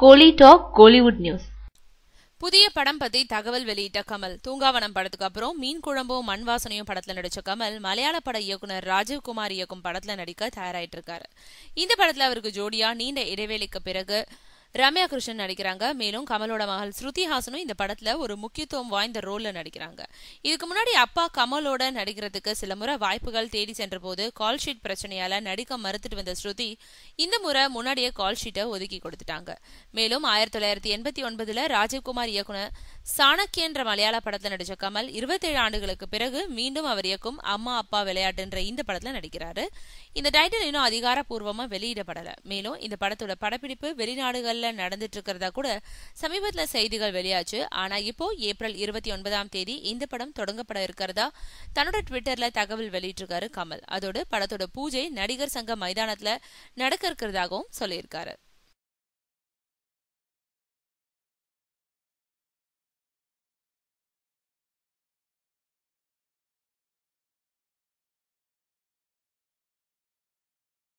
கோலி talk Kollywood news புதிய படம் பத்தி தகவல் வெளியிட்ட கமல் தூங்காவனம் படத்துக்கு அப்புறம் மீன் குழம்பும் மண் வாசனையும் படத்துல நடிச்ச கமல் மலையாள பட இயக்குனர் ராஜீவ்குமார் இயக்கும் படத்துல நடிக்க தயாராயிட்டு இருக்காரு இந்த படத்துல அவருக்கு ஜோடியா நீண்ட இடைவேளைக்கு பிறகு ரம்யா கிருஷ்ணன் நடிக்கிறாங்க மேலும் கமலோட மகள் ஸ்ருதி ஹாசனும் இந்த படத்துல ஒரு முக்கியத்துவம் வாய்ந்த ரோல்ல நடிக்கிறாங்க இதுக்கு முன்னாடி அப்பா கமலோட நடிக்கிறதுக்கு சில முறை வாய்ப்புகள் தேடி சென்ற போது கால் ஷீட் பிரச்சனையால நடிக்க மறுத்துட்டு வந்த ஸ்ருதி இந்த முறை முன்னாடியே கால் ஷீட்டை ஒதுக்கி கொடுத்துட்டாங்க மேலும் ஆயிரத்தி தொள்ளாயிரத்தி எண்பத்தி ஒன்பதுல ராஜீவ்குமார் இயக்குனர் சாணக்கியன்ற மலையாள படத்துல நடிச்ச கமல் இருபத்தேழு ஆண்டுகளுக்கு பிறகு மீண்டும் அவர் இயக்கும் அம்மா அப்பா விளையாட்டுன்ற இந்த படத்துல நடிக்கிறாரு இந்த டைட்டில் இன்னும் அதிகாரப்பூர்வமா வெளியிடப்படல மேலும் இந்த படத்தோட படப்பிடிப்பு வெளிநாடுகள்ல நடந்துட்டு இருக்கிறதா கூட சமீபத்துல செய்திகள் வெளியாச்சு ஆனா இப்போ ஏப்ரல் இருபத்தி ஒன்பதாம் தேதி இந்த படம் தொடங்கப்பட இருக்கிறதா தன்னோட ட்விட்டர்ல தகவல் வெளியிட்டிருக்காரு கமல் அதோடு படத்தோட பூஜை நடிகர் சங்க மைதானத்துல நடக்க இருக்கிறதாகவும் சொல்லியிருக்காரு